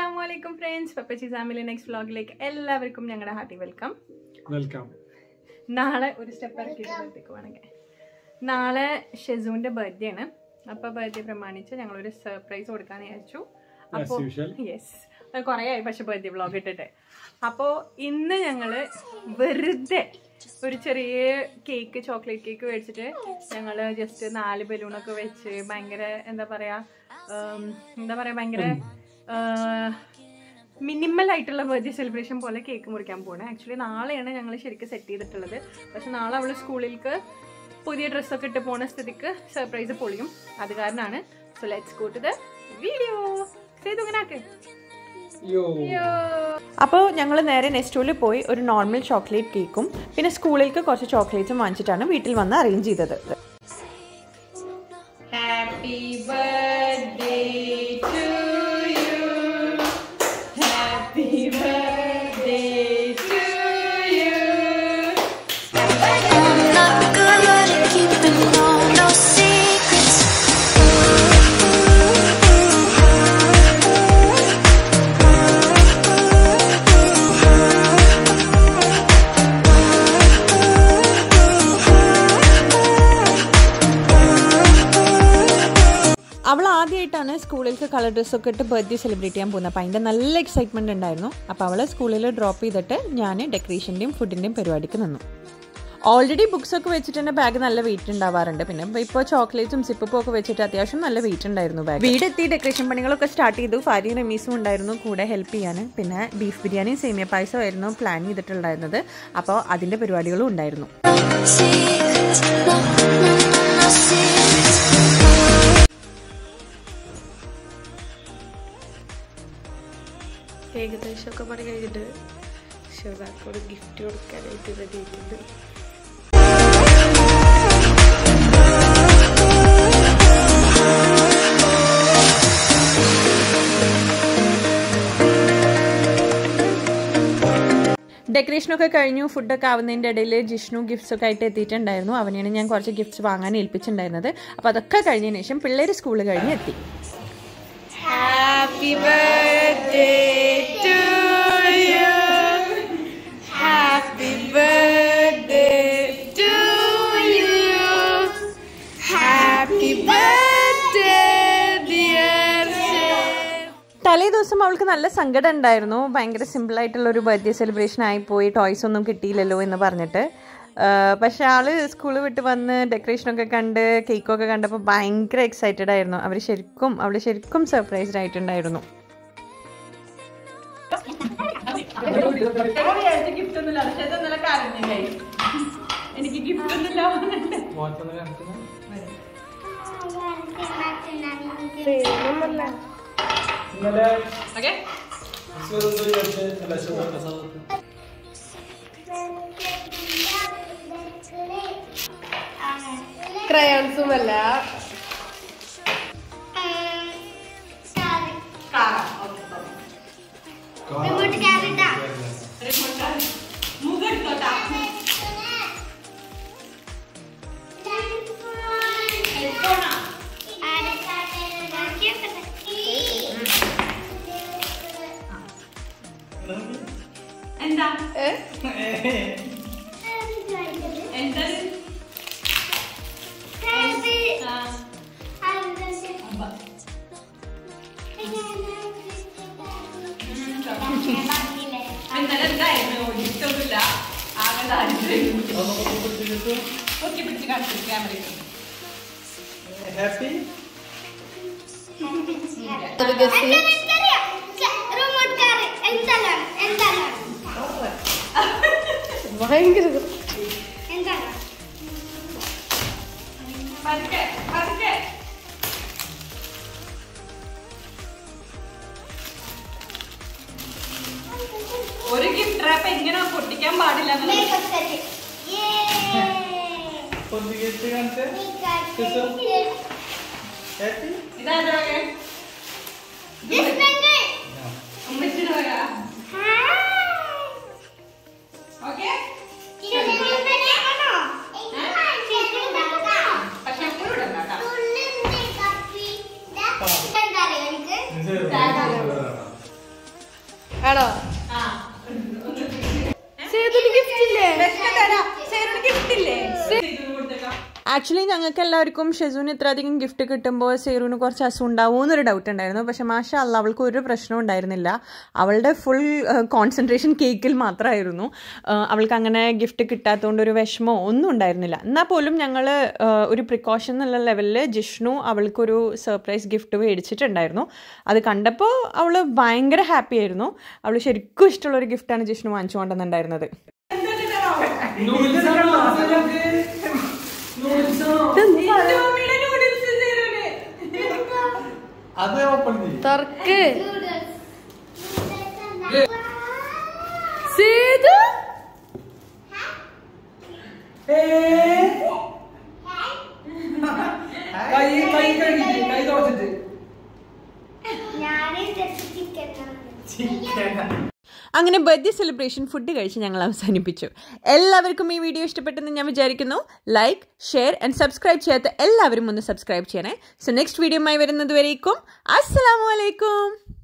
അസ്സാം വലൈക്കും friends പപ്പച്ചി family next വ്ളോഗിലേക്ക് എല്ലാവർക്കും ഞങ്ങളുടെ ഹാർട്ടി വെൽക്കം വെൽക്കം നാളെ ഒരു സ്റ്റെപ്പ് ഇറക്കിയിട്ട് വേണമെങ്കിൽ നാളെ ഷെസുവിൻ്റെ ബർത്ത്ഡേ ആണ് അപ്പോൾ ബർത്ത്ഡേ പ്രമാണിച്ച് ഞങ്ങളൊരു സർപ്രൈസ് കൊടുക്കാന്ന് വിചാരിച്ചു ആസ് യൂഷ്വൽ യെസ് അത് കുറേ ആയി പക്ഷെ ബർത്ത്ഡേ വ്ളോഗ് ഇട്ടിട്ട് അപ്പോൾ ഇന്ന് ഞങ്ങൾ വെറുതെ ഒരു ചെറിയ കേക്ക് ചോക്ലേറ്റ് കേക്ക് മേടിച്ചിട്ട് ഞങ്ങൾ ജസ്റ്റ് നാല് ബലൂണൊക്കെ വെച്ച് ഭയങ്കര എന്താ പറയാ ഉം, എന്താ പറയാ ഭയങ്കര മിനിമൽ ആയിട്ടുള്ള ബർത്ത്ഡേ സെലിബ്രേഷൻ പോലെ കേക്ക് മുറിക്കാൻ പോകണേ ആക്ച്വലി നാളെയാണ് ഞങ്ങൾ ശരിക്കും സെറ്റ് ചെയ്തിട്ടുള്ളത് പക്ഷെ നാളെ അവൾ സ്കൂളിലേക്ക് പുതിയ ഡ്രസ്സൊക്കെ ഇട്ട് പോണ സ്ഥിതിക്ക് സർപ്രൈസ് പൊളിയും അത് കാരണമാണ് so let's go to the video ചെയ്തു ഇങ്ങനെ ആക്ക് യോ അപ്പോൾ ഞങ്ങൾ നേരെ നെസ്റ്റോയിൽ പോയി ഒരു നോർമൽ ചോക്ലേറ്റ് കേക്കും പിന്നെ സ്കൂളിലേക്ക് കുറച്ച് ചോക്ലേറ്റ്സും വാങ്ങിച്ചിട്ടാണ് വീട്ടിൽ വന്ന് അറേഞ്ച് ചെയ്തത് happy birthday to you happy birthday to you Not good at keeping no, no secrets. അവൾ ആദ്യമായിട്ടാണ് സ്കൂളിലേക്ക് കളർ ഡ്രസ്സൊക്കെ ഇട്ട് ബർത്ത്ഡേ സെലിബ്രേറ്റ് ചെയ്യാൻ പോകുന്നത് അപ്പോൾ അതിൻ്റെ നല്ല എക്സൈറ്റ്മെൻറ്റ് ഉണ്ടായിരുന്നു അപ്പോൾ അവളെ സ്കൂളിൽ ഡ്രോപ്പ് ചെയ്തിട്ട് ഞാൻ ഡെക്കറേഷൻ്റെയും ഫുഡിൻ്റെയും പരിപാടിക്ക് നിന്നു ഓൾറെഡി ബുക്സ് ഒക്കെ വെച്ചിട്ട് തന്നെ ബാഗ് നല്ല വെയിറ്റ് ഉണ്ടാവാറുണ്ട് പിന്നെ ഇപ്പോൾ ചോക്ലേറ്റ്സും സിപ്പും ഒക്കെ വെച്ചിട്ട് അത്യാവശ്യം നല്ല വെയിറ്റ് ഉണ്ടായിരുന്നു ബാഗ് വീടെത്തി ഡെക്കറേഷൻ പണികളൊക്കെ സ്റ്റാർട്ട് ചെയ്തു ഫാരി റമീസും ഉണ്ടായിരുന്നു കൂടെ ഹെൽപ്പ് ചെയ്യാൻ പിന്നെ ബീഫ് ബിരിയാണിയും സേമിയ പായസവും ആയിരുന്നു പ്ലാൻ ചെയ്തിട്ടുണ്ടായിരുന്നത് അപ്പോൾ അതിൻ്റെ പരിപാടികളും ഉണ്ടായിരുന്നു Secrets. No, no, no, no secrets. ഏകദേശമൊക്കെ പണി കഴിഞ്ഞിട്ട് ഷെസാക്കോട് ഗിഫ്റ്റ് കൊടുക്കാനായിട്ട് റെഡി ആയിട്ടുണ്ട് ഡെക്കറേഷനൊക്കെ കഴിഞ്ഞു ഫുഡൊക്കെ ആവുന്നതിൻ്റെ ഇടയിൽ ജിഷ്ണു ഗിഫ്റ്റ്സ് ഒക്കെ ആയിട്ട് എത്തിയിട്ടുണ്ടായിരുന്നു അവനെയാണ് ഞാൻ കുറച്ച് ഗിഫ്റ്റ്സ് വാങ്ങാൻ ഏൽപ്പിച്ചിട്ടുണ്ടായിരുന്നത് അപ്പോൾ അതൊക്കെ കഴിഞ്ഞതിന് ശേഷം പിള്ളേർ സ്കൂൾ കഴിഞ്ഞ് എത്തി happy birthday to you happy birthday to you happy birthday dear തലേ ദിവസം അവൾക്ക് നല്ല സങ്കടം ഉണ്ടായിരുന്നു ഭയങ്കര സിമ്പിൾ ആയിട്ടുള്ള ഒരു ബർത്ത്ഡേ സെലിബ്രേഷൻ ആയിപ്പോയി ടോയ്സ് ഒന്നും കിട്ടിയില്ലല്ലോ എന്ന് പറഞ്ഞിട്ട് ആഹ് പക്ഷെ ആള് സ്കൂൾ വിട്ട് വന്ന് ഡെക്കറേഷനൊക്കെ കണ്ട് കേക്കൊക്കെ കണ്ടപ്പോൾ ഭയങ്കര എക്സൈറ്റഡ് ആയിരുന്നു അവർ ശരിക്കും അവൾ ശരിക്കും സർപ്രൈസ്ഡ് ആയിട്ടുണ്ടായിരുന്നു എനിക്ക് ഗിഫ്റ്റ് ഒന്നും ഇന്നലെ ഓക്കെ അശ്വതെന്തോ വിചാരിച്ച് അല്ല അശ്വത ക്രയോൺസും അല്ല എന്താ എന്താ ഇന്നലെ എന്തായിരുന്നു ഗിഫ്റ്റൊന്നുമില്ല ആകെ ദാരിദ്ര്യം ഒക്കെ പിടിച്ച് കാണിച്ചു ക്യാമറയിൽ ഹാപ്പി ഭയങ്കര പതുക്കെ പതുക്കെ ഒരു ഗിഫ്റ്റ് റാപ്പ് എങ്ങനെ പൊട്ടിക്കാൻ പാടില്ല എന്നുള്ളത് ഒന്ന് ഗിഫ്റ്റ് കാണിച്ചേ ഹാപ്പി ഇതാരുടെ വക? ഉമ്മച്ചിയുടെ വക. ഓക്കേ? പക്ഷെ എപ്പോഴും ഇടണ്ട കേട്ടോ. ഇത് ആണോ സേതുന് ഗിഫ്റ്റ് ഇല്ലേ ആക്ച്വലി ഞങ്ങൾക്ക് എല്ലാവർക്കും ഷെസൂന് ഇത്രയധികം ഗിഫ്റ്റ് കിട്ടുമ്പോൾ സേറുവിന് കുറച്ച് അസുഖം ഉണ്ടാവും എന്നൊരു ഡൗട്ട് ഉണ്ടായിരുന്നു പക്ഷെ മാഷ അല്ല അവൾക്ക് ഒരു പ്രശ്നവും ഉണ്ടായിരുന്നില്ല അവളുടെ ഫുൾ കോൺസെൻട്രേഷൻ കേക്കിൽ മാത്രമായിരുന്നു ഏഹ്, അവൾക്ക് അങ്ങനെ ഗിഫ്റ്റ് കിട്ടാത്തതുകൊണ്ട് ഒരു വിഷമോ ഒന്നും ഉണ്ടായിരുന്നില്ല എന്നാൽ പോലും ഞങ്ങൾ ഒരു പ്രിക്കോഷൻ എന്നുള്ള ലെവലിൽ ജിഷ്ണു അവൾക്കൊരു സർപ്രൈസ് ഗിഫ്റ്റ് മേടിച്ചിട്ടുണ്ടായിരുന്നു അത് കണ്ടപ്പോൾ അവൾ ഭയങ്കര ഹാപ്പി ആയിരുന്നു അവൾ ശരിക്കും ഇഷ്ടമുള്ള ഒരു ഗിഫ്റ്റാണ് ജിഷ്ണു വാങ്ങിച്ചു കൊണ്ടുവന്നിട്ടുണ്ടായിരുന്നത് നൂഡിൽസ് ആണോ മാസങ്ങൾക്ക് നൂഡിൽസ് ആണോ അത് ഓപ്പൺ ചെയ്യും തുറക്ക് സേതു കൈ കൈ കഴുകിട്ട് കൈ തുറച്ചിട്ട് അങ്ങനെ ബർത്ത്ഡേ സെലിബ്രേഷൻ ഫുഡ് കഴിച്ച് ഞങ്ങൾ അവസാനിപ്പിച്ചു എല്ലാവർക്കും ഈ വീഡിയോ ഇഷ്ടപ്പെട്ടെന്ന് ഞാൻ വിചാരിക്കുന്നു ലൈക്ക് ഷെയർ ആൻഡ് സബ്സ്ക്രൈബ് ചെയ്യാത്ത എല്ലാവരും ഒന്ന് സബ്സ്ക്രൈബ് ചെയ്യണേ സോ നെക്സ്റ്റ് വീഡിയോയുമായി വരുന്നത് വരേക്കും അസ്സലാമു അലൈക്കും